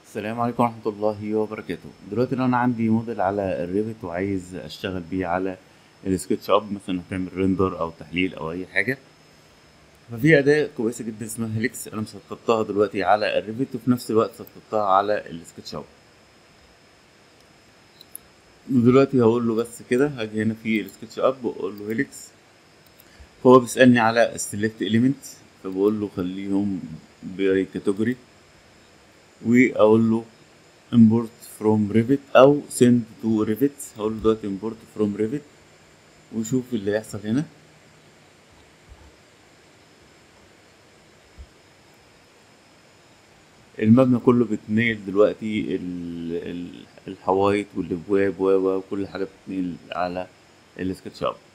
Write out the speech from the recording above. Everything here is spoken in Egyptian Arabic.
السلام عليكم ورحمة الله وبركاته دلوقتي لو أنا عندي موديل على الريفت وعايز أشتغل بيه على السكتش أب مثلا هتعمل ريندر أو تحليل أو أي حاجة ففي أداة كويسة جدا اسمها هيليكس أنا مسطبتها دلوقتي على الريفت وفي نفس الوقت سطبتها على السكتش أب ودلوقتي هقول له بس كده هاجي هنا في السكتش أب وأقول له هيليكس فهو بيسألني على السيلكت إليمنت فبقول له خليهم باي كاتيجوري واقول له import from revit او send to revit هقول له دلوقتي import from revit وشوف اللي هيحصل هنا المبنى كله بيتنقل دلوقتي ال- ال- الحوايط والابواب و و- وكل حاجه بتتنقل على السكتش اب